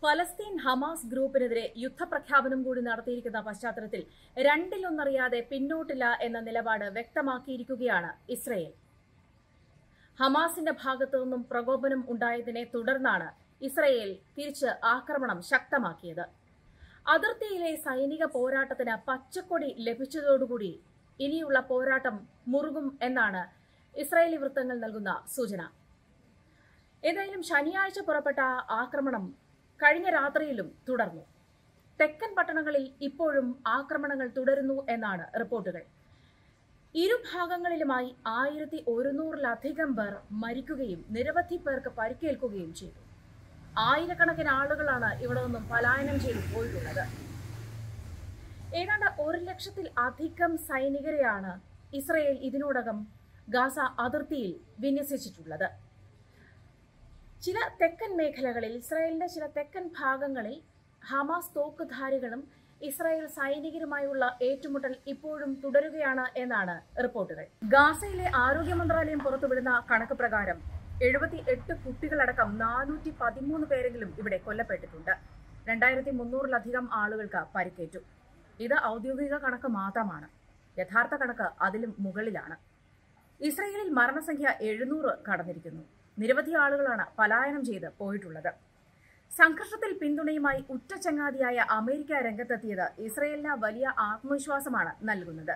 ഫലസ്തീൻ ഹമാസ് ഗ്രൂപ്പിനെതിരെ യുദ്ധപ്രഖ്യാപനം കൂടി നടത്തിയിരിക്കുന്ന പശ്ചാത്തലത്തിൽ രണ്ടിലൊന്നറിയാതെ പിന്നോട്ടില്ല എന്ന നിലപാട് വ്യക്തമാക്കിയിരിക്കുകയാണ് ഇസ്രയേൽ ഹമാസിന്റെ ഭാഗത്തു നിന്നും പ്രകോപനം ഉണ്ടായതിനെ തുടർന്നാണ് ഇസ്രയേൽ തിരിച്ച് ആക്രമണം ശക്തമാക്കിയത് അതിർത്തിയിലെ സൈനിക പോരാട്ടത്തിന് പച്ചക്കൊടി ലഭിച്ചതോടുകൂടി ഇനിയുള്ള പോരാട്ടം മുറുകും എന്നാണ് ഇസ്രായേലി വൃത്തങ്ങൾ നൽകുന്ന സൂചന ഏതായാലും ശനിയാഴ്ച പുറപ്പെട്ട ആക്രമണം കഴിഞ്ഞ രാത്രിയിലും തുടർന്നു തെക്കൻ പട്ടണങ്ങളിൽ ഇപ്പോഴും ആക്രമണങ്ങൾ തുടരുന്നു എന്നാണ് റിപ്പോർട്ടുകൾ ഇരുഭാഗങ്ങളിലുമായി ആയിരത്തി ഒരുന്നൂറിലധികം പേർ മരിക്കുകയും നിരവധി പേർക്ക് പരിക്കേൽക്കുകയും ചെയ്തു ആയിരക്കണക്കിന് ആളുകളാണ് ഇവിടെ നിന്നും പലായനം ചെയ്തു പോയിട്ടുള്ളത് ഏതാണ്ട് ഒരു ലക്ഷത്തിൽ അധികം സൈനികരെയാണ് ഇസ്രയേൽ ഇതിനോടകം ഗാസ അതിർത്തിയിൽ വിന്യസിച്ചിട്ടുള്ളത് ചില തെക്കൻ മേഖലകളിൽ ഇസ്രായേലിന്റെ ചില തെക്കൻ ഭാഗങ്ങളിൽ ഹമാസ് തോക്കുധാരികളും ഇസ്രായേൽ സൈനികരുമായുള്ള ഏറ്റുമുട്ടൽ ഇപ്പോഴും തുടരുകയാണ് എന്നാണ് റിപ്പോർട്ടുകൾ ഗാസയിലെ ആരോഗ്യ മന്ത്രാലയം പുറത്തുവിടുന്ന കണക്ക് പ്രകാരം എഴുപത്തി എട്ട് കുട്ടികളടക്കം നാനൂറ്റി പതിമൂന്ന് പേരെങ്കിലും ഇവിടെ കൊല്ലപ്പെട്ടിട്ടുണ്ട് രണ്ടായിരത്തി മുന്നൂറിലധികം ആളുകൾക്ക് പരിക്കേറ്റു ഇത് ഔദ്യോഗിക കണക്ക് മാത്രമാണ് യഥാർത്ഥ കണക്ക് അതിലും മുകളിലാണ് ഇസ്രയേലിൽ മരണസംഖ്യ എഴുന്നൂറ് കടന്നിരിക്കുന്നു നിരവധി ആളുകളാണ് പലായനം ചെയ്ത് പോയിട്ടുള്ളത് സംഘർഷത്തിൽ പിന്തുണയുമായി ഉറ്റ ചങ്ങാതിയായ അമേരിക്ക രംഗത്തെത്തിയത് ഇസ്രയേലിന് വലിയ ആത്മവിശ്വാസമാണ് നൽകുന്നത്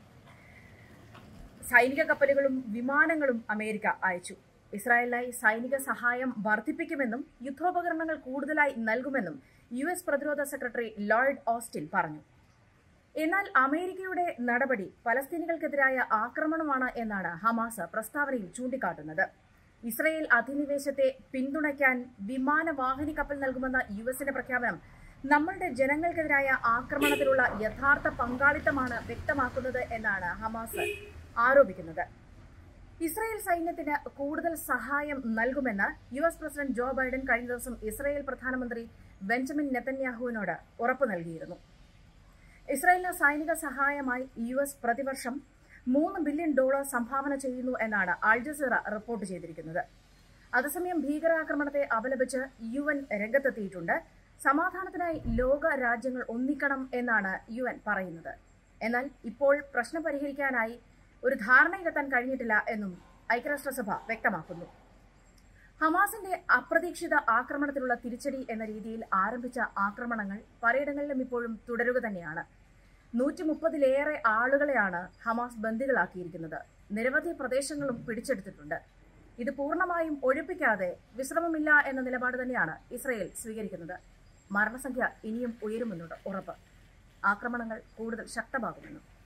സൈനിക കപ്പലുകളും വിമാനങ്ങളും അമേരിക്ക അയച്ചു ഇസ്രായേലിനായി സൈനിക സഹായം വർദ്ധിപ്പിക്കുമെന്നും യുദ്ധോപകരണങ്ങൾ കൂടുതലായി നൽകുമെന്നും യു എസ് പ്രതിരോധ സെക്രട്ടറി ലോയിഡ് ഓസ്റ്റിൻ പറഞ്ഞു എന്നാൽ അമേരിക്കയുടെ നടപടി പലസ്തീനികൾക്കെതിരായ ആക്രമണമാണ് എന്നാണ് ഹമാസ് പ്രസ്താവനയിൽ ചൂണ്ടിക്കാട്ടുന്നത് ഇസ്രയേൽ അധിനിവേശത്തെ പിന്തുണയ്ക്കാൻ വിമാനവാഹിനി കപ്പൽ നൽകുമെന്ന യു എസിന്റെ പ്രഖ്യാപനം നമ്മളുടെ ജനങ്ങൾക്കെതിരായ ആക്രമണത്തിലുള്ള യഥാർത്ഥ പങ്കാളിത്തമാണ് വ്യക്തമാക്കുന്നത് എന്നാണ് ഹമാസ് ആരോപിക്കുന്നത് ഇസ്രായേൽ സൈന്യത്തിന് കൂടുതൽ സഹായം നൽകുമെന്ന് U S president Joe Biden കഴിഞ്ഞ ദിവസം ഇസ്രായേൽ പ്രധാനമന്ത്രി ബെഞ്ചമിൻ നെതന്യാഹുവിനോട് ഉറപ്പു നൽകിയിരുന്നു ഇസ്രായേലിന് സൈനിക സഹായമായി യു എസ് പ്രതിവർഷം മൂന്ന് ബില്യൺ ഡോളർ സംഭാവന ചെയ്യുന്നു എന്നാണ് അൽജസീറ റിപ്പോർട്ട് ചെയ്തിരിക്കുന്നത് അതേസമയം ഭീകരാക്രമണത്തെ അപലപിച്ച് യു എൻ രംഗത്തെത്തിയിട്ടുണ്ട് സമാധാനത്തിനായി ലോക രാജ്യങ്ങൾ ഒന്നിക്കണം എന്നാണ് യു എൻ പറയുന്നത് എന്നാൽ ഇപ്പോൾ പ്രശ്നം പരിഹരിക്കാനായി ഒരു ധാരണയിലെത്താൻ കഴിഞ്ഞിട്ടില്ല എന്നും ഐക്യരാഷ്ട്രസഭ വ്യക്തമാക്കുന്നു ഹമാസിന്റെ അപ്രതീക്ഷിത ആക്രമണത്തിലുള്ള തിരിച്ചടി എന്ന രീതിയിൽ ആരംഭിച്ച ആക്രമണങ്ങൾ പലയിടങ്ങളിലും ഇപ്പോഴും തുടരുക തന്നെയാണ് നൂറ്റി മുപ്പതിലേറെ ആളുകളെയാണ് ഹമാസ് ബന്ദികളാക്കിയിരിക്കുന്നത് നിരവധി പ്രദേശങ്ങളും പിടിച്ചെടുത്തിട്ടുണ്ട് ഇത് പൂർണ്ണമായും ഒഴിപ്പിക്കാതെ വിശ്രമമില്ല എന്ന നിലപാട് തന്നെയാണ് ഇസ്രയേൽ സ്വീകരിക്കുന്നത് മരണസംഖ്യ ഇനിയും ഉയരുമെന്നുണ്ട് ഉറപ്പ് ആക്രമണങ്ങൾ കൂടുതൽ ശക്തമാകുമെന്നും